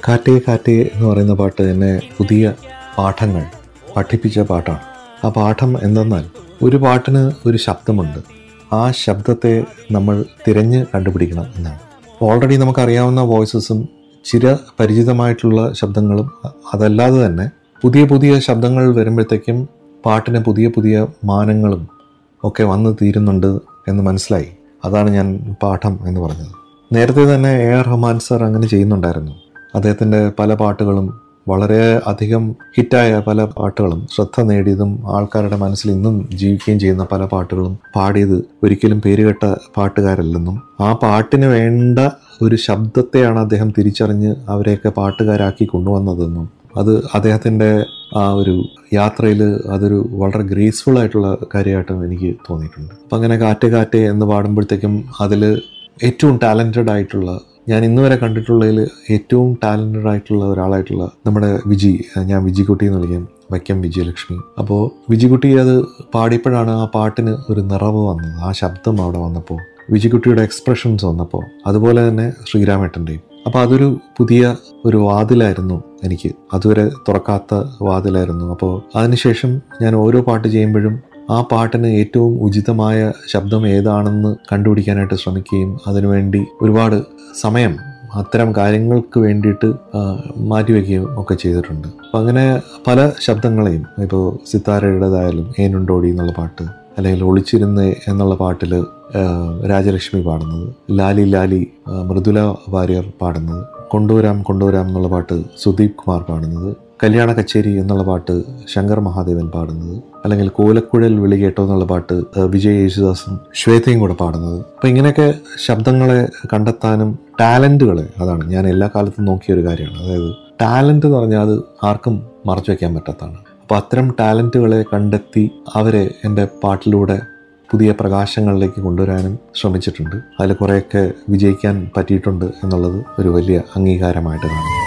കാറ്റേ കാറ്റേ എന്ന് പറയുന്ന പാട്ട് എന്നെ പുതിയ പാഠങ്ങൾ പഠിപ്പിച്ച പാട്ടാണ് ആ പാഠം എന്തെന്നാൽ ഒരു പാട്ടിന് ഒരു ശബ്ദമുണ്ട് ആ ശബ്ദത്തെ നമ്മൾ തിരഞ്ഞ് കണ്ടുപിടിക്കണം എന്നാണ് ഓൾറെഡി നമുക്കറിയാവുന്ന വോയിസസും ചിര പരിചിതമായിട്ടുള്ള ശബ്ദങ്ങളും അ- അതല്ലാതെ തന്നെ പുതിയ പുതിയ ശബ്ദങ്ങൾ വരുമ്പോഴത്തേക്കും പാട്ടിന് പുതിയ പുതിയ മാനങ്ങളും ഒക്കെ വന്നു തീരുന്നുണ്ട് എന്ന് മനസ്സിലായി അതാണ് ഞാൻ പാഠം എന്ന് പറഞ്ഞത് നേരത്തെ തന്നെ എ ആർ റഹ്മാൻ സർ അങ്ങനെ ചെയ്യുന്നുണ്ടായിരുന്നു അദ്ദേഹത്തിൻ്റെ പല പാട്ടുകളും വളരെ അധികം ഹിറ്റായ പല പാട്ടുകളും ശ്രദ്ധ നേടിയതും ആൾക്കാരുടെ മനസ്സിൽ ഇന്നും ജീവിക്കുകയും ചെയ്യുന്ന പല പാട്ടുകളും പാടിയത് ഒരിക്കലും പേരുകെട്ട പാട്ടുകാരല്ലെന്നും ആ പാട്ടിന് വേണ്ട ഒരു ശബ്ദത്തെയാണ് അദ്ദേഹം തിരിച്ചറിഞ്ഞ് അവരെയൊക്കെ പാട്ടുകാരാക്കി കൊണ്ടുവന്നതെന്നും അത് അദ്ദേഹത്തിൻ്റെ ആ ഒരു യാത്രയിൽ അതൊരു വളരെ ഗ്രേസ്ഫുൾ ആയിട്ടുള്ള കാര്യമായിട്ടും എനിക്ക് തോന്നിയിട്ടുണ്ട് അപ്പം അങ്ങനെ കാറ്റ് കാറ്റ് എന്ന് പാടുമ്പോഴത്തേക്കും അതിൽ ഏറ്റവും ടാലൻറ്റഡ് ആയിട്ടുള്ള ഞാൻ ഇന്ന് വരെ കണ്ടിട്ടുള്ളതിൽ ഏറ്റവും ടാലൻറ്റഡ് ആയിട്ടുള്ള ഒരാളായിട്ടുള്ള നമ്മുടെ വിജി ഞാൻ വിജിക്കുട്ടി എന്ന് വിളിക്കാം വൈക്കം വിജയലക്ഷ്മി അപ്പോൾ വിജിക്കുട്ടി അത് പാടിയപ്പോഴാണ് ആ പാട്ടിന് ഒരു നിറവ് വന്നത് ആ ശബ്ദം അവിടെ വന്നപ്പോൾ വിജിക്കുട്ടിയുടെ എക്സ്പ്രഷൻസ് വന്നപ്പോൾ അതുപോലെ തന്നെ ശ്രീരാമേട്ടൻ്റെയും അപ്പോൾ അതൊരു പുതിയ ഒരു വാതിലായിരുന്നു എനിക്ക് അതുവരെ തുറക്കാത്ത വാതിലായിരുന്നു അപ്പോൾ അതിനുശേഷം ഞാൻ ഓരോ പാട്ട് ചെയ്യുമ്പോഴും ആ പാട്ടിന് ഏറ്റവും ഉചിതമായ ശബ്ദം ഏതാണെന്ന് കണ്ടുപിടിക്കാനായിട്ട് ശ്രമിക്കുകയും അതിനുവേണ്ടി ഒരുപാട് സമയം അത്തരം കാര്യങ്ങൾക്ക് വേണ്ടിയിട്ട് ആ, മാറ്റിവെക്കുകയും ഒക്കെ ചെയ്തിട്ടുണ്ട് അപ്പം അങ്ങനെ പല ശബ്ദങ്ങളെയും ഇപ്പോൾ സിത്താരയുടേതായാലും ഏനുണ്ടോടി എന്നുള്ള പാട്ട് അല്ലെങ്കിൽ ഒളിച്ചിരുന്ന് എന്നുള്ള പാട്ടിൽ രാജലക്ഷ്മി പാടുന്നത് ലാലി ലാലി ആ, മൃദുല വാര്യർ പാടുന്നത് കൊണ്ടുവരാം കൊണ്ടുവരാം എന്നുള്ള പാട്ട് സുദീപ് കുമാർ പാടുന്നത് കല്യാണ കച്ചേരി എന്നുള്ള പാട്ട് ശങ്കർ മഹാദേവൻ പാടുന്നത് അല്ലെങ്കിൽ കോലക്കുഴൽ വിളി കേട്ടോ എന്നുള്ള പാട്ട് ആ, വിജയ് യേശുദാസും ശ്വേതയും കൂടെ പാടുന്നത് അപ്പം ഇങ്ങനെയൊക്കെ ശബ്ദങ്ങളെ കണ്ടെത്താനും ടാലൻറ്റുകളെ അതാണ് ഞാൻ എല്ലാ കാലത്തും നോക്കിയ ഒരു കാര്യമാണ് അതായത് ടാലൻറ്റ് എന്ന് പറഞ്ഞാൽ അത് ആർക്കും മറച്ചു വയ്ക്കാൻ പറ്റാത്തതാണ് അപ്പോൾ അത്തരം ടാലൻറ്റുകളെ കണ്ടെത്തി അവരെ എൻ്റെ പാട്ടിലൂടെ പുതിയ പ്രകാശങ്ങളിലേക്ക് കൊണ്ടുവരാനും ശ്രമിച്ചിട്ടുണ്ട് അതിൽ കുറേയൊക്കെ വിജയിക്കാൻ പറ്റിയിട്ടുണ്ട് എന്നുള്ളത് ഒരു വലിയ അംഗീകാരമായിട്ട് കാണുന്നു